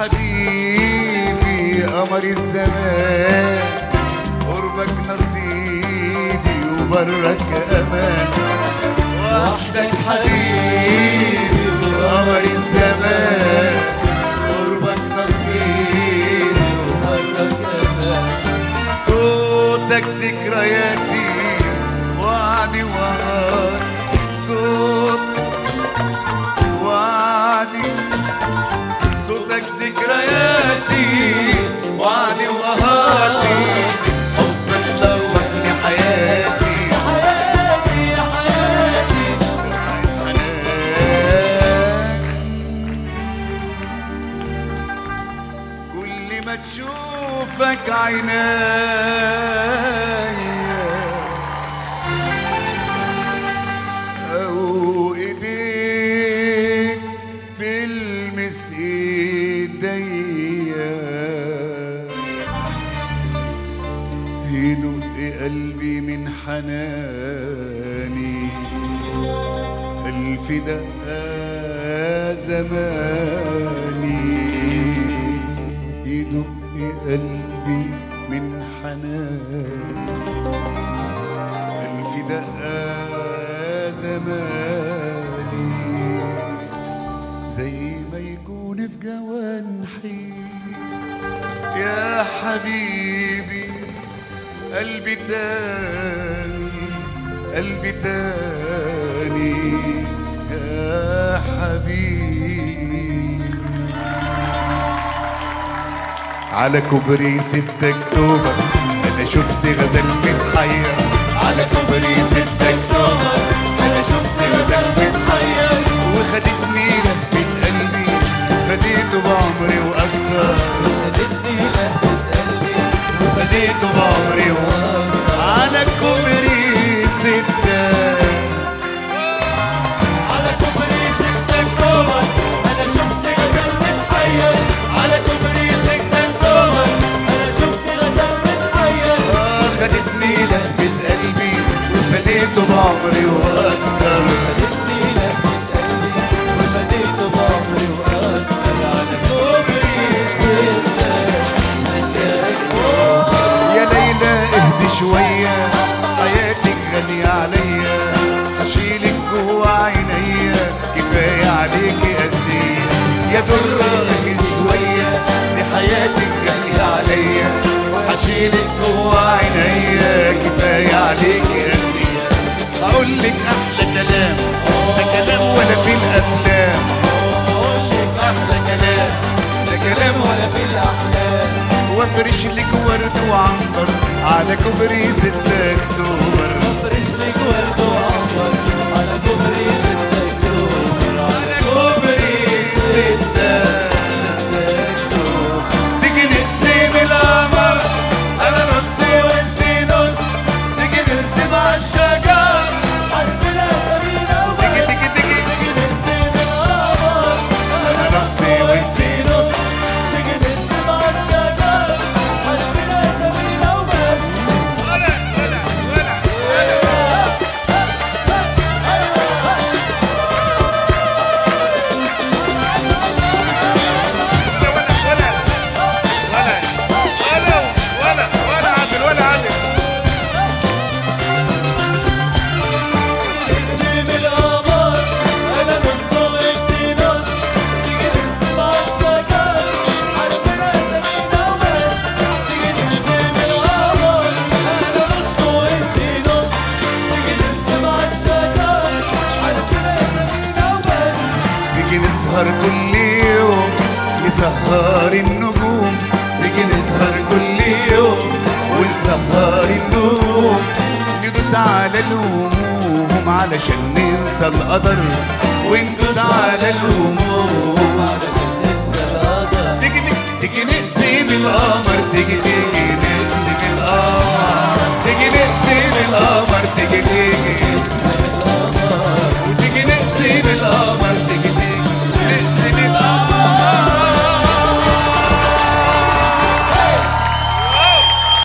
حبيبي قمر الزمان قربك نصيبي وبرك امان وحدك حبيبي وقمر الزمان قربك نصيبي وبرك امان صوتك ذكرياتي وعدي وهار صوت وعدي صوتك ذكرياتي وعدي وهاتي حبك دوبني حياتي حياتي يا حياتي كل ما تشوفك عيناي او ايديك تلمس ايديا يدق قلبي من حناني ألف دقة زماني يدق قلبي من حناني ألف دقة زماني زي ما يكون في جوانحي يا حبيبي قلبي تاني قلبي تاني يا حبيبي على كوبري 6 اكتوبر انا شفت غزال متحير على كوبري 6 اكتوبر انا شفت غزال متحير وخدتني لفة قلبي فديته بعمري واكتر خدتني لهفة قلبي فديته بعمري واكتر على كوبري 6 على كوبري 6 اكتوبر انا شفت غزال متحير على كوبري 6 اكتوبر انا شفت غزال متحير خدتني لهفة قلبي وفديته بعمري واكتر خدتني لهفة قلبي وفديته بعمري واكتر على كوبري 6 يا ليلى اهدي شوية حياتك غالية عليا هشيلك جوا عينيا كفاية عليكي أسير يا درة اهدي شوية دي حياتك غالية عليا هشيلك جوا عينيا كفاية عليكي أسير هقول لك أحلى كلام ده كلام ولا في الأفلام اقول لك احلى كلام ده كلام ولا ولا في الاحلام وافرش لك ورد وعنبر على كوبري 6 اكتوبر افرش لك ورد وعنبر على كوبري 6 اكتوبر على كوبري 6 تيجي نقسم القمر انا نص وانت نص تيجي نرسم على الشجر حرفنا سمينا وبس تيجي تيجي تيجي تيجي نرسم القمر انا نص وانت نص تيجي نرسم على الشجر حرفنا سمينا وبس ولا ولا ولا نرسم القمر انا نص وانت نص تيجي نرسم على الشجر حرفنا سمينا وبس تيجي نرسم القمر انا نص وانت نص تيجي نرسم على الشجر حرفنا سمينا وبس تيجي نسهر كل يوم نسهر النجوم تيجي نسهر كل يوم ونسهر النجوم ندوس على الهموم علشان ننسى القدر وندوس على الهموم علشان ننسى القدر تيجي تيجي تيجي نقسم القمر تيجي تيجي